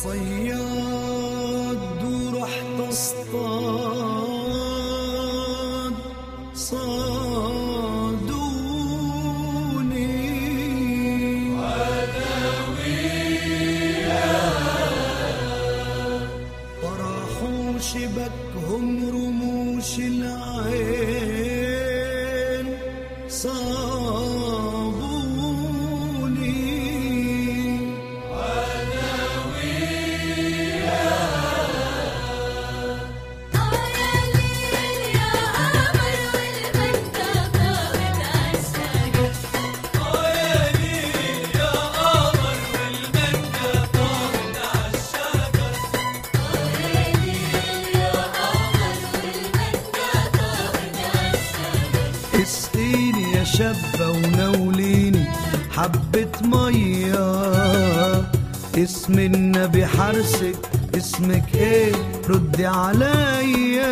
صياد ورحت اصطاد صادوني طرحوا شبكهم رموش العين صابوني يا قمر والبنت طارت عالشجر اسقيني يا شابة ونوليني حبة مية اسم النبي حرسك اسمك ايه ردي عليا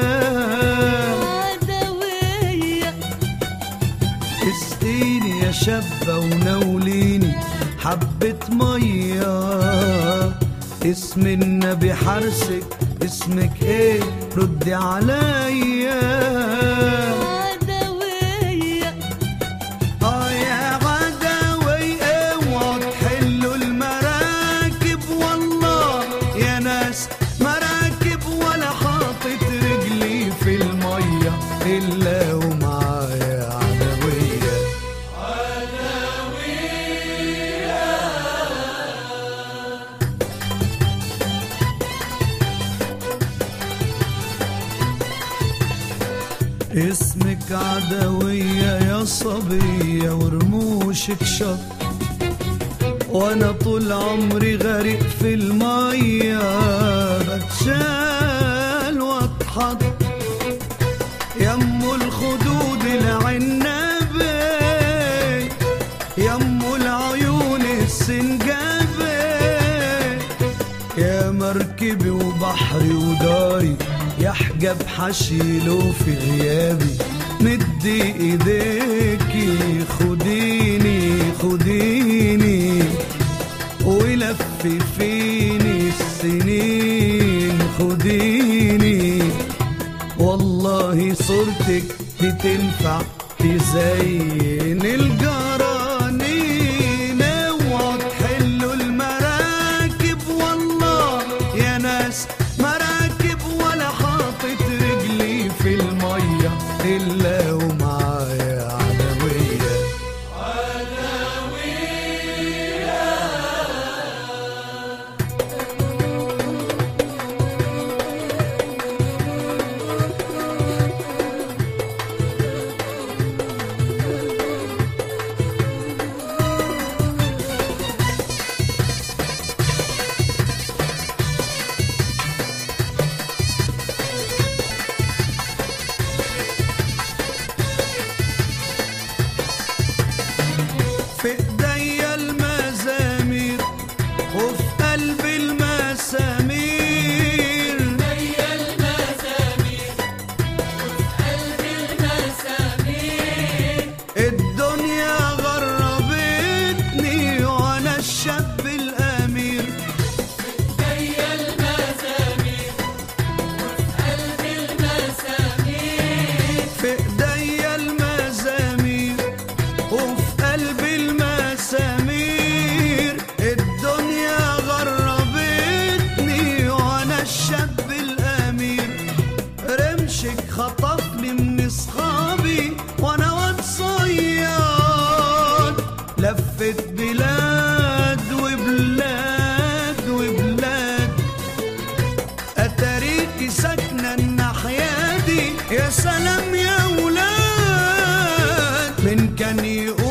عدوية اسقيني يا شابة ونوليني حبة مية اسم النبي حرسك اسمك ايه ردي عليا عدوية اه يا غداوي اوعوا تحلوا المراكب والله يا ناس مراكب ولا حاطط رجلي في الميه الا ومعايا عدويه اسمك عدوية يا صبية ورموشك شط وانا طول عمري غريق في المية بتشال واتحط يمو الخدود العنبي يمو العيون السنجابي يا مركبي وبحري وداري يا حجاب حشيله في غيابي مدي ايديكي خديني خديني ولففيني السنين خديني والله صورتك دي تنفع تزين الجرانين اوعوا تحلوا المراكب والله يا ناس مراكب ولا حاطط رجلي في الميه الا ومعايا عدويه في ايديا المزامير وفي قلبي المسامير الدنيا غربتني وانا الشاب الامير في ايديا المزامير وفي قلبي المسامير الدنيا غربتني وانا الشاب الامير رمشك خطفني من اصحابي وانا واد صياد لفت بلاد وبلاد وبلاد اتاريكي ساكنه الناحيه دي يا سلام يا ولاد من كان يقول